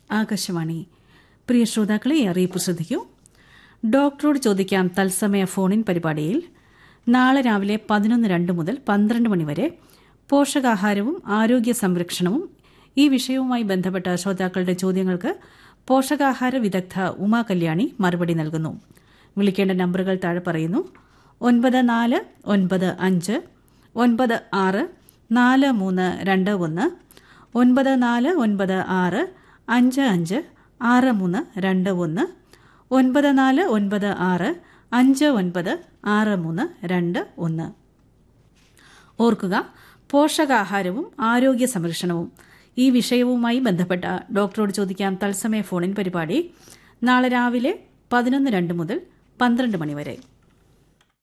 ആകാശവാണി പ്രിയ ശ്രോതാക്കളെ ഈ അറിയിപ്പ് ശ്രദ്ധിക്കൂ ഡോക്ടറോട് ചോദിക്കാം തത്സമയ ഫോണിൻ പരിപാടിയിൽ നാളെ രാവിലെ പതിനൊന്ന് രണ്ട് മുതൽ പന്ത്രണ്ട് മണിവരെ പോഷകാഹാരവും ആരോഗ്യ സംരക്ഷണവും ഈ വിഷയവുമായി ബന്ധപ്പെട്ട ശ്രോതാക്കളുടെ ചോദ്യങ്ങൾക്ക് പോഷകാഹാര വിദഗ്ധ ഉമാ കല്യാണി മറുപടി നൽകുന്നു വിളിക്കേണ്ട നമ്പറുകൾ താഴെ പറയുന്നു ഒൻപത് നാല് ഒൻപത് അഞ്ച് ഒൻപത് ആറ് നാല് മൂന്ന് രണ്ട് ഒന്ന് ഒൻപത് നാല് ഒൻപത് ആറ് അഞ്ച് അഞ്ച് ആറ് മൂന്ന് രണ്ട് ഒന്ന് ഒൻപത് നാല് ഒൻപത് ആറ് അഞ്ച് ഒൻപത് ആറ് മൂന്ന് രണ്ട് ഒന്ന് ഓർക്കുക പോഷകാഹാരവും ആരോഗ്യ സംരക്ഷണവും ഈ വിഷയവുമായി ബന്ധപ്പെട്ട ഡോക്ടറോട് ചോദിക്കാം തത്സമയ ഫോണിൻ പരിപാടി നാളെ രാവിലെ പതിനൊന്ന് രണ്ട് മുതൽ പന്ത്രണ്ട് മണിവരെ